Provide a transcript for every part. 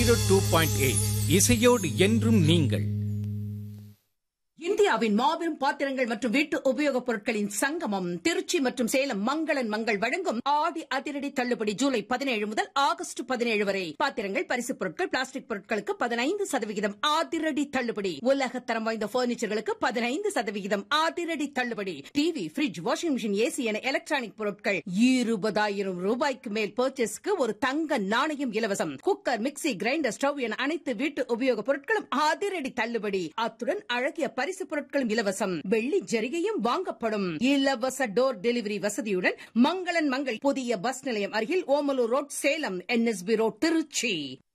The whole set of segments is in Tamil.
ஜீரோ டூ பாயிண்ட் எயிட் இசையோடு என்றும் நீங்கள் இந்தியாவின் மாபெரும் பாத்திரங்கள் மற்றும் வீட்டு உபயோகப் பொருட்களின் சங்கமம் திருச்சி மற்றும் சேலம் மங்களன் மங்கள் வழங்கும் ஆடி அதிரடி தள்ளுபடி ஜூலை பதினேழு முதல் ஆகஸ்ட் பதினேழு வரை பாத்திரங்கள் பரிசுப் பொருட்கள் பிளாஸ்டிக் பொருட்களுக்கு பதினைந்து சதவிகிதம் அதிரடி தள்ளுபடி உலக தரம் வாய்ந்த பர்னிச்சர்களுக்கு பதினைந்து சதவிகிதம் அதிரடி தள்ளுபடி TV fridge washing machine AC என எலக்ட்ரானிக் பொருட்கள் இருபதாயிரம் ரூபாய்க்கு மேல் பர்ச்சேஸ்க்கு ஒரு தங்க நாணயம் இலவசம் குக்கர் மிக்ஸி கிரைண்டர் ஸ்டவ் என அனைத்து வீட்டு உபயோகப் பொருட்களும் அதிரடி தள்ளுபடி அத்துடன் அழகிய பரிசு பொருட்களும் இலவசம் வெள்ளி ஜரிகையும் வாங்கப்படும் இலவச டோர் டெலிவரி வசதியுடன் மங்களன் மங்கள் புதிய பஸ் நிலையம் அருகில் Omalur road Salem NSB road Trichy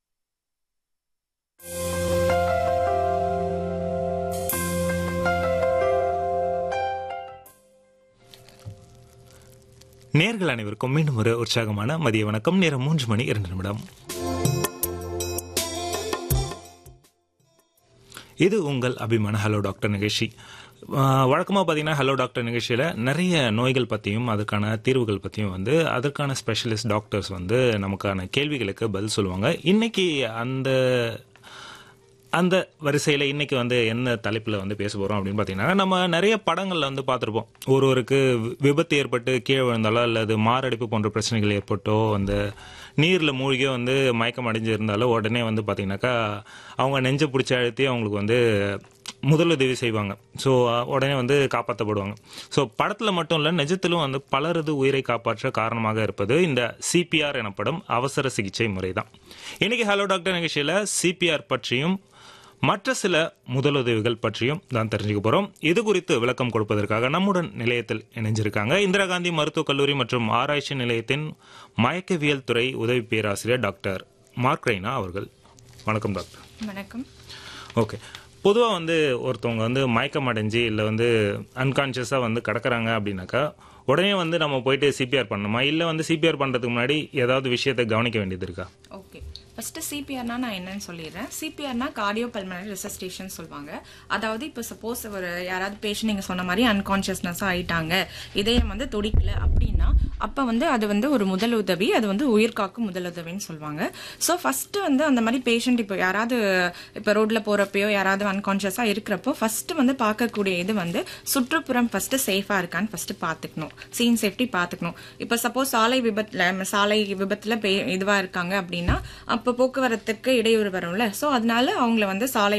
நேர்கள் அனைவருக்கும் மீண்டும் ஒரு உற்சாகமான மதிய வணக்கம் நேரம் மூன்று மணி இரண்டு நிமிடம் இது உங்கள் அபிமான ஹலோ டாக்டர் நிகழ்ச்சி வழக்கமாக பார்த்தீங்கன்னா ஹலோ டாக்டர் நிகழ்ச்சியில் நிறைய நோய்கள் பற்றியும் அதுக்கான தீர்வுகள் பற்றியும் வந்து அதற்கான ஸ்பெஷலிஸ்ட் டாக்டர்ஸ் வந்து நமக்கான கேள்விகளுக்கு பதில் சொல்லுவாங்க இன்னைக்கு அந்த அந்த வரிசையில் இன்னைக்கு வந்து என்ன தலைப்பில் வந்து பேச போகிறோம் அப்படின்னு பார்த்தீங்கன்னா நம்ம நிறைய படங்களில் வந்து பார்த்துருப்போம் ஒருவருக்கு வி- விபத்து ஏற்பட்டு கீழே விழுந்தாலோ அல்லது மாரடைப்பு போன்ற பிரச்சனைகள் ஏற்பட்டோ அந்த நீரில் மூழ்கியோ வந்து மயக்கம் அடைஞ்சிருந்தாலோ உடனே வந்து பார்த்தீங்கன்னாக்கா அவங்க நெஞ்சை பிடிச்சி அழுத்தி அவங்களுக்கு வந்து முதலுதவி செய்வாங்க ஸோ உடனே வந்து காப்பாற்றப்படுவாங்க ஸோ படத்தில் மட்டும் இல்லை நிஜத்திலும் வந்து பலரது உயிரை காப்பாற்ற காரணமாக இருப்பது இந்த சிபிஆர் எனப்படும் அவசர சிகிச்சை முறை தான் இன்னைக்கு ஹலோ டாக்டர் நிகழ்ச்சியில் சிபிஆர் பற்றியும் மற்ற சில முதலுதவிகள் பற்றியும் தான் தெரிஞ்சுக்க போறோம் இது குறித்து விளக்கம் கொடுப்பதற்காக நம்முடன் நிலையத்தில் இணைஞ்சிருக்காங்க இந்திரா காந்தி மருத்துவக் கல்லூரி மற்றும் ஆராய்ச்சி நிலையத்தின் மயக்கவியல் துறை உதவி பேராசிரியர் டாக்டர் மார்க் ரெய்னா அவர்கள் வணக்கம் டாக்டர் வணக்கம் ஓகே பொதுவாக வந்து ஒருத்தவங்க வந்து மயக்கம் அடைஞ்சு இல்லை வந்து அன்கான்ஷியஸாக வந்து கிடக்குறாங்க அப்படின்னாக்கா உடனே வந்து நம்ம போயிட்டு சிபிஆர் பண்ணணுமா இல்லை வந்து சிபிஆர் பண்ணுறதுக்கு முன்னாடி ஏதாவது விஷயத்தை கவனிக்க வேண்டியது இருக்கா ஓகே ஃபர்ஸ்ட் சிபிஆர்னா நான் என்னன்னு சொல்லிடுறேன் சிபிஆர்னா கார்டியோ பல்மனரி ரெசஸ்டேஷன் சொல்லுவாங்க அதாவது இப்போ சப்போஸ் ஒரு யாராவது பேஷண்ட் நீங்க சொன்ன மாதிரி அன்கான்ஷியஸ்னஸ் ஆயிட்டாங்க இதயம் வந்து துடிக்கல அப்படின்னா அப்ப வந்து அது வந்து ஒரு முதலுதவி அது வந்து உயிர் காக்கும் முதலுதவின்னு சொல்லுவாங்க ஸோ ஃபர்ஸ்ட் வந்து அந்த மாதிரி பேஷண்ட் இப்போ யாராவது இப்போ ரோட்ல போறப்பயோ யாராவது அன்கான்ஷியஸா இருக்கிறப்போ ஃபர்ஸ்ட் வந்து பார்க்கக்கூடிய இது வந்து சுற்றுப்புறம் ஃபர்ஸ்ட் சேஃபா இருக்கான்னு ஃபர்ஸ்ட் பார்த்துக்கணும் சீன் சேஃப்டி பார்த்துக்கணும் இப்போ சப்போஸ் சாலை விபத்துல சாலை விபத்துல பே- இதுவா இருக்காங்க அப்படின்னா அப்போ போக்குவரத்துக்கு இடையூறு வரும்ல ஸோ அதனால அவங்கள வந்து சாலை